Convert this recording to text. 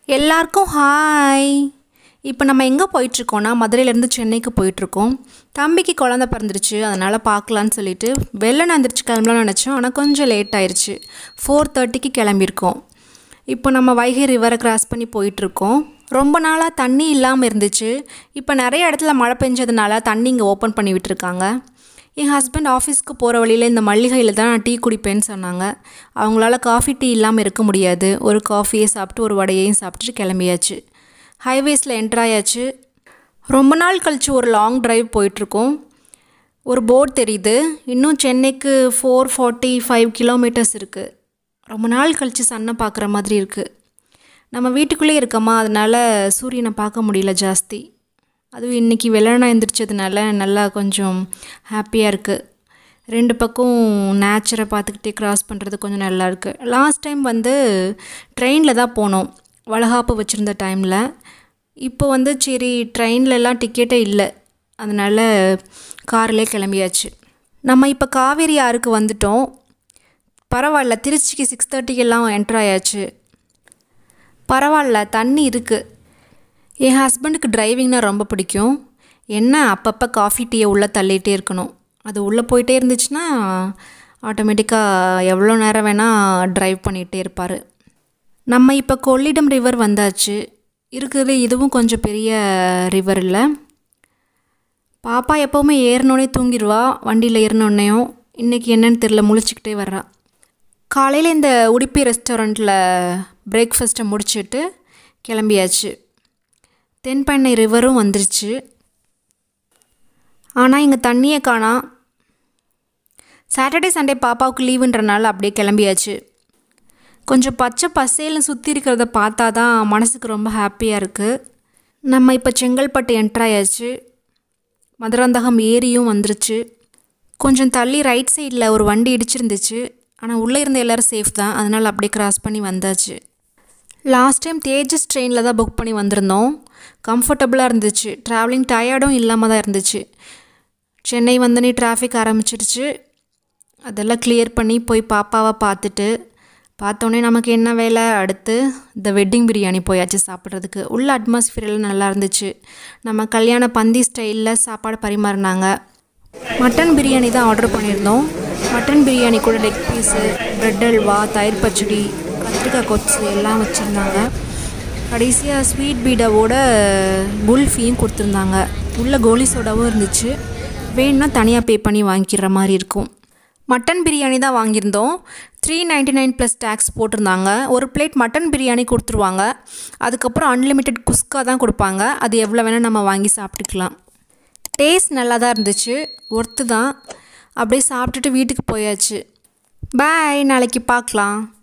எல்லாருக்கும் ஹாய் இப்போ நம்ம எங்கே போயிட்டுருக்கோன்னா மதுரையிலேருந்து சென்னைக்கு போயிட்டுருக்கோம் தம்பிக்கு குழந்த பிறந்துருச்சு அதனால் பார்க்கலான்னு சொல்லிட்டு வெள்ளனை எந்திரிச்சு கிளம்பலாம்னு நினச்சோம் ஆனால் கொஞ்சம் லேட் ஆயிடுச்சு ஃபோர் தேர்ட்டிக்கு கிளம்பியிருக்கோம் இப்போ நம்ம வைகை ரிவரை கிராஸ் பண்ணி போயிட்டுருக்கோம் ரொம்ப நாளாக தண்ணி இல்லாமல் இருந்துச்சு இப்போ நிறைய இடத்துல மழை பெஞ்சதுனால தண்ணி இங்கே ஓப்பன் பண்ணி விட்டுருக்காங்க என் ஹஸ்பண்ட் ஆஃபீஸ்க்கு போகிற வழியில் இந்த மல்லிகையில் தான் நான் டீ குடிப்பேன்னு சொன்னாங்க அவங்களால காஃபி டீ இல்லாமல் இருக்க முடியாது ஒரு காஃபியை சாப்பிட்டு ஒரு வடையையும் சாப்பிட்டுட்டு கிளம்பியாச்சு ஹைவேஸில் என்ட்ரு ஆயாச்சு ரொம்ப நாள் கழித்து ஒரு லாங் டிரைவ் போயிட்டுருக்கோம் ஒரு போர்ட் தெரியுது இன்னும் சென்னைக்கு ஃபோர் ஃபார்ட்டி ஃபைவ் கிலோமீட்டர்ஸ் இருக்குது ரொம்ப நாள் கழித்து சன்னை பார்க்குற மாதிரி இருக்குது நம்ம வீட்டுக்குள்ளே இருக்கோமா அதனால் சூரியனை பார்க்க முடியல ஜாஸ்தி அதுவும் இன்றைக்கி வெள்ளனா எந்திரிச்சதுனால நல்லா கொஞ்சம் ஹாப்பியாக இருக்குது ரெண்டு பக்கம் நேச்சரை பார்த்துக்கிட்டே க்ராஸ் பண்ணுறது கொஞ்சம் நல்லா இருக்குது லாஸ்ட் டைம் வந்து ட்ரெயினில் தான் போனோம் வளகாப்பு வச்சுருந்த டைமில் இப்போ வந்து சரி ட்ரெயின்லலாம் டிக்கெட்டே இல்லை அதனால் கார்லேயே கிளம்பியாச்சு நம்ம இப்போ காவேரி ஆறுக்கு வந்துட்டோம் பரவாயில்ல திருச்சிக்கு சிக்ஸ் தேர்ட்டிக்கெல்லாம் என்ட்ரு ஆயாச்சு பரவாயில்ல தண்ணி இருக்குது என் ஹஸ்பண்டுக்கு டிரைவிங்னா ரொம்ப பிடிக்கும் என்ன அப்பப்போ காஃபி டீயை உள்ளே தள்ளிகிட்டே இருக்கணும் அது உள்ளே போயிட்டே இருந்துச்சுன்னா ஆட்டோமேட்டிக்காக எவ்வளோ நேரம் வேணால் ட்ரைவ் பண்ணிகிட்டே இருப்பார் நம்ம இப்போ கொள்ளிடம் ரிவர் வந்தாச்சு இருக்கிறது இதுவும் கொஞ்சம் பெரிய ரிவர் இல்லை பாப்பா எப்போவுமே ஏறினோடனே தூங்கிடுவா வண்டியில் ஏறினோடனேயும் இன்றைக்கி என்னன்னு தெரில முழிச்சிக்கிட்டே வர்றா காலையில் இந்த உடுப்பி ரெஸ்டாரண்ட்டில் பிரேக்ஃபாஸ்ட்டை முடிச்சுட்டு கிளம்பியாச்சு தென்பண்ணை ரிவரும் வந்துருச்சு ஆனால் இங்கே தண்ணியை காணா சாட்டர்டே சண்டே பாப்பாவுக்கு லீவுன்றனால அப்படியே கிளம்பியாச்சு கொஞ்சம் பச்சை பசேல்னு சுற்றி இருக்கிறத பார்த்தா தான் மனசுக்கு ரொம்ப ஹாப்பியாக இருக்குது நம்ம இப்போ செங்கல்பட்டு என்ட்ராயாச்சு மதுராந்தகம் ஏரியும் வந்துருச்சு கொஞ்சம் தள்ளி ரைட் சைடில் ஒரு வண்டி இடிச்சிருந்துச்சு ஆனால் உள்ளே இருந்த எல்லோரும் சேஃப் தான் அதனால் அப்படியே கிராஸ் பண்ணி வந்தாச்சு லாஸ்ட் டைம் தேஜஸ் ட்ரெயினில் தான் புக் பண்ணி வந்திருந்தோம் கம்ஃபர்டபுளாக இருந்துச்சு ட்ராவலிங் டயர்டும் இல்லாமல் தான் இருந்துச்சு சென்னை வந்தனே டிராஃபிக் ஆரம்பிச்சிருச்சு அதெல்லாம் கிளியர் பண்ணி போய் பாப்பாவை பார்த்துட்டு பார்த்தோன்னே நமக்கு என்ன வேலை அடுத்து இந்த வெட்டிங் பிரியாணி போயாச்சு சாப்பிட்றதுக்கு உள்ள அட்மாஸ்ஃபியர்லாம் நல்லா இருந்துச்சு நம்ம கல்யாண பந்தி ஸ்டைலில் சாப்பாடு பரிமாறினாங்க மட்டன் பிரியாணி தான் ஆர்டர் பண்ணியிருந்தோம் மட்டன் பிரியாணி கூட லெக் பீஸு ப்ரெட் அல்வா தயிர் பச்சடி கத்திரிக்காய் கொச்சு எல்லாம் வச்சுருந்தாங்க கடைசியாக ஸ்வீட் பீடாவோட குல்ஃபியும் கொடுத்துருந்தாங்க உள்ள கோலி சோடாவும் இருந்துச்சு வேணும்னா தனியாக பே பண்ணி வாங்கிக்கிற மாதிரி இருக்கும் மட்டன் பிரியாணி தான் வாங்கியிருந்தோம் three ninety nine plus tax போட்டிருந்தாங்க ஒரு பிளேட் மட்டன் பிரியாணி கொடுத்துருவாங்க அதுக்கப்புறம் அன்லிமிட்டெட் குஸ்கா தான் கொடுப்பாங்க அது எவ்வளோ வேணால் நம்ம வாங்கி சாப்பிட்டுக்கலாம் டேஸ்ட் நல்லா தான் இருந்துச்சு ஒர்த்து தான் அப்படியே சாப்பிட்டுட்டு வீட்டுக்கு போயாச்சு பாய் நாளைக்கு பார்க்கலாம்